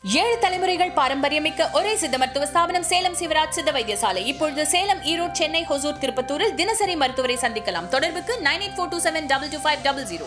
ஏழு தலைமுறைகள் பாரம்பரியமிக்க ஒரே சித்த மருத்துவ ஸ்தாபனம் சேலம் சிவராஜ் சித்த வைத்தியசாலை இப்பொழுது சேலம் ஈரோடு சென்னை ஹொசூர் திருப்பத்தூரில் தினசரி மருத்துவரை சந்திக்கலாம் தொடர்புக்கு nine eight four two seven double two five double zero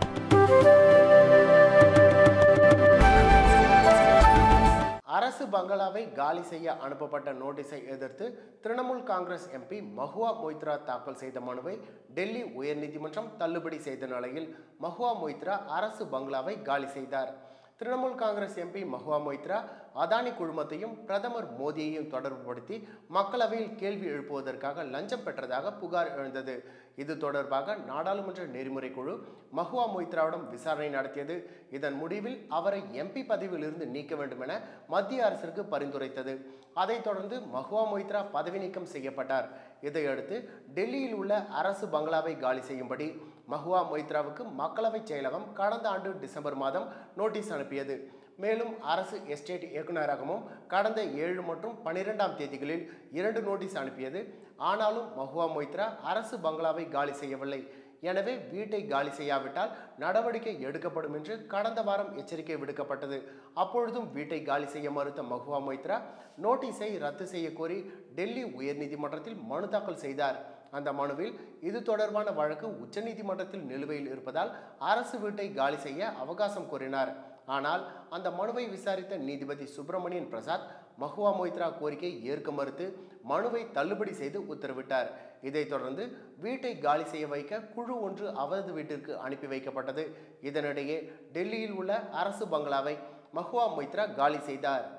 அரசு பங்களாவை காலி செய்ய அனுப்பப்பட்ட நோட்டீஸை எதிர்த்து திரிணாமுல் காங்கிரஸ் எம்பி மஹுவா மொய்த்ரா தாக்கல் செய்த மனுவை டெல்லி உயர்நீதிமன்றம் தள்ளுபடி செய்த நிலையில் மஹுவா மொய்த்ரா அரசு பங்களாவை காலி செய்தார் திரிணாமுல் காங்கிரஸ் எம்பி மஹுவா மொய்த்ரா அதானி குழுமத்தையும் பிரதமர் மோடியையும் தொடர்புபடுத்தி மக்களவையில் கேள்வி எழுப்புவதற்காக லஞ்சம் பெற்றதாக புகார் எழுந்தது இது தொடர்பாக நாடாளுமன்ற நெறிமுறை குழு மஹுவா மொய்த்ராவிடம் விசாரணை நடத்தியது இதன் முடிவில் அவரை எம்பி பதவியில் இருந்து நீக்க வேண்டும் என மத்திய அரசிற்கு பரிந்துரைத்தது அதைத் தொடர்ந்து மஹுவா மொய்த்ரா பதவி நீக்கம் செய்யப்பட்டார் இதையடுத்து டெல்லியில் உள்ள அரசு பங்களாவை காலி செய்யும்படி மஹுவா மொய்த்ராவுக்கு மக்களவைச் செயலகம் கடந்த ஆண்டு டிசம்பர் மாதம் நோட்டீஸ் அனுப்பியது மேலும் அரசு எஸ்டேட் இயக்குநரகமும் கடந்த ஏழு மற்றும் பனிரெண்டாம் தேதிகளில் இரண்டு நோட்டீஸ் அனுப்பியது ஆனாலும் மஹுவா மொய்த்ரா அரசு பங்களாவை காலி செய்யவில்லை எனவே வீட்டை காலி செய்யாவிட்டால் நடவடிக்கை எடுக்கப்படும் என்று கடந்த வாரம் எச்சரிக்கை விடுக்கப்பட்டது அப்பொழுதும் வீட்டை காலி செய்ய மறுத்த மஹுவா மொய்த்ரா நோட்டீஸை ரத்து செய்ய கோரி டெல்லி உயர்நீதிமன்றத்தில் மனு தாக்கல் செய்தார் அந்த மனுவில் இது தொடர்பான வழக்கு உச்சநீதிமன்றத்தில் நிலுவையில் இருப்பதால் அரசு வீட்டை காலி செய்ய அவகாசம் கோரினார் ஆனால் அந்த மனுவை விசாரித்த நீதிபதி சுப்பிரமணியன் பிரசாத் மஹுவா மொய்த்ரா கோரிக்கை ஏற்க மறுத்து மனுவை தள்ளுபடி செய்து உத்தரவிட்டார் இதைத் தொடர்ந்து வீட்டை காலி செய்ய வைக்க குழு ஒன்று அவரது வீட்டிற்கு அனுப்பி வைக்கப்பட்டது இதனிடையே டெல்லியில் உள்ள அரசு பங்களாவை மஹுவா மொய்த்ரா காலி செய்தார்